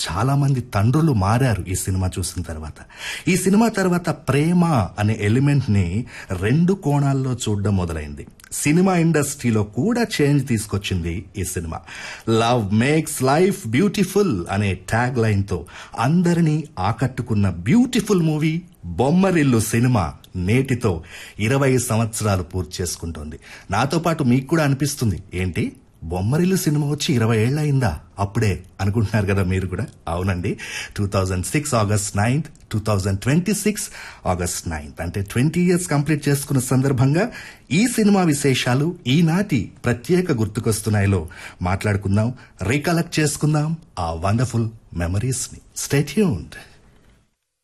చాలా మంది తండ్రులు మారారు ఈ సినిమా చూసిన తర్వాత ఈ సినిమా తర్వాత ప్రేమ అనే ఎలిమెంట్ ని రెండు కోణాల్లో చూడడం మొదలైంది సినిమా ఇండస్ట్రీలో కూడా చేంజ్ తీసుకొచ్చింది ఈ cinema love makes life beautiful అనే ట్యాగ్ లైన్ తో అందరినీ ఆకట్టుకున్న బ్యూటిఫుల్ మూవీ బొమ్మరిల్లు సినిమా నేటితో ఇరవై సంవత్సరాలు పూర్తి చేసుకుంటోంది నాతో పాటు మీకు కూడా అనిపిస్తుంది ఏంటి బొమ్మరిల్లు సినిమా వచ్చి ఇరవై ఏళ్ళయిందా అప్పుడే అనుకుంటున్నారు కదా మీరు కూడా అవునండి two thousand six August ninth two thousand twenty six August ninth అంటే ట్వంటీ ఇయర్స్ కంప్లీట్ చేసుకున్న సందర్భంగా ఈ సినిమా విశేషాలు ఈనాటి ప్రత్యేక గుర్తుకొస్తున్నాయిలో మాట్లాడుకుందాం రీకలెక్ట్ చేసుకుందాం ఆ వండర్ఫుల్ మెమరీస్ ని స్టేట్యూన్డ్